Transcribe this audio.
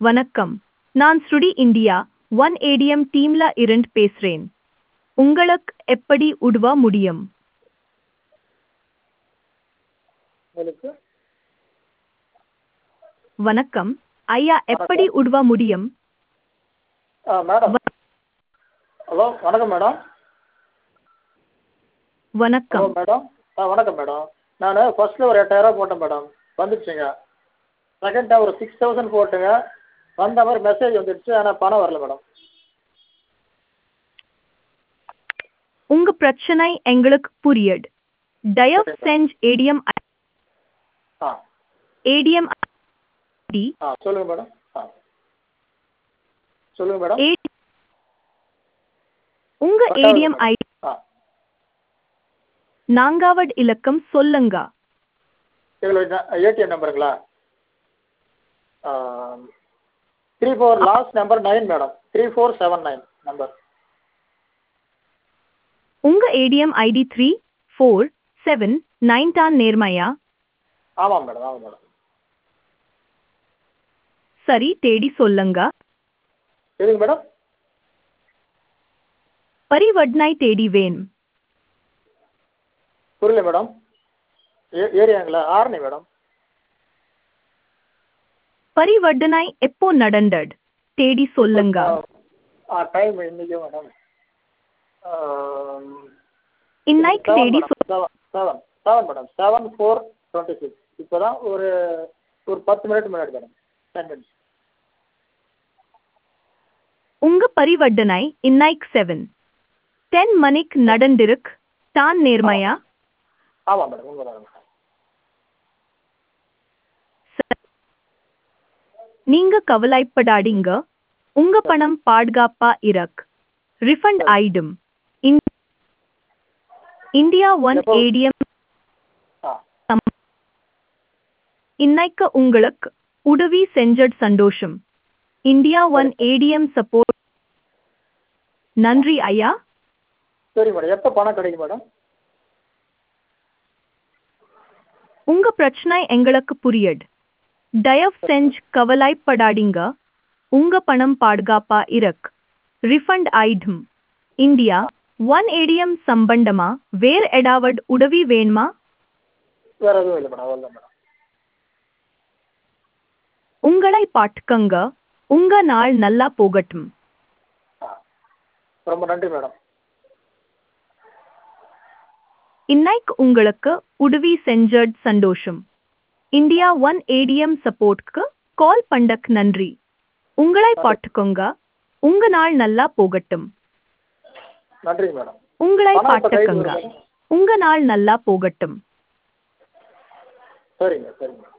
வணக்கம் நான் ஸ்ருடி இந்தியா ஒன் ஏடிஎம் டீம்ல இருந்து பேசுறேன் உங்களுக்கு எப்படி உதவ முடியும் உங்களுக்கு வணக்கம் ஐயா எப்படி உதவ முடியும் ஆ மேடம் ஹலோ வணக்கம் மேடம் ஹலோ வணக்கம் மேடம் ஆ வணக்கம் மேடம் நான் ஃபர்ஸ்ட்டில் ஒரு எட்டாயிரரூவா போட்டேன் மேடம் வந்துடுச்சுங்க செகண்டாக ஒரு சிக்ஸ் தௌசண்ட் போட்டுங்க வந்த மாதிரி மெசேஜ் வந்துடுச்சு ஆனால் பணம் வரல மேடம் உங்க பிரச்சனை எங்களுக்கு புரியுது தயவு செஞ்சு ஏடிஎம் ஆ ஏடிஎம் ஐடி ஆ சொல்லுங்கள் மேடம் ஆ சொல்லுங்கள் மேடம் ஏ- உங்க பத்தாவது ஏடிஎம் மேடம். ஐடி ஆ நான்காவது இலக்கம் சொல்லுங்க எங்களோட ஏடிஎம் நம்பருங்களா three four last number nine madam three four seven nine number உங்க ATM ID three four seven nine தான் நேர்மையா ஆமாம் மேடம் ஆமாம் மேடம் சரி தேடி சொல்லுங்க எதுங்க மேடம் பரிவர்த்தனை தேடி வேணும் புரியல மேடம் ஏ ஏரியாங்களா ஆரணி மேடம் பரிவர்த்தனை எப்போ நடந்தது தேடி சொல்லுங்க ஆ டைம் இன்னைக்கு மேடம் இன்னைக்கு தேடி சொல் seven seven seven madam seven four twenty six இப்போ தான் ஒரு ஒரு பத்து மினிட் முன்னாடி மேடம் டென் மினிட்ஸ் உங்க பரிவர்த்தனை இன்னைக்கு செவன் டென் மணிக்கு நடந்திருக்கு தான் நேர்மையா ஆமாம் மேடம் உங்கள் மேடம் நீங்க கவலைப்படாதீங்க உங்க பணம் பாதுகாப்பா இருக்கு ரிஃபண்ட் ஆயிடும் இந்- இந்தியா ஒன் எப்போ? ஏடிஎம் ஆ இன்னைக்கு உங்களுக்கு உதவி செஞ்சது சந்தோஷம் இந்தியா ஒன் ஏடிஎம் சப்போர்ட் நன்றி ஐயா சரி மேடம் எப்போ பணம் கிடைக்கும் மேடம் உங்க பிரச்சனை எங்களுக்கு புரியுது தயவு செஞ்சு கவலைப்படாதீங்க உங்க பணம் பாதுகாப்பா இருக்கு ரிஃபண்ட் ஆயிடும் இந்தியா ஒன் ஏடிஎம் சம்பந்தமா வேற ஏதாவது உதவி வேணுமா வேறு எதுவும் இல்லை மேடம் அவ்வளோதான் மேடம் உங்களை பாட்டுக்கங்க உங்க நாள் நல்லா போகட்டும் ஆ ரொம்ப நன்றி மேடம் இன்னைக்கு உங்களுக்கு உதவி செஞ்சது சந்தோஷம் இந்தியா ஒன் ஏடிஎம் சப்போர்ட்க்கு கால் பண்ணக் நன்றி உங்களை பாட்டுக்கோங்க உங்க நாள் நல்லா போகட்டும் நன்றி மேடம் உங்களை பணம் இப்ப கைக்கு பாட்டுக்கங்க வருமா? உங்க நாள் நல்லா போகட்டும் சரிங்க சரிங்க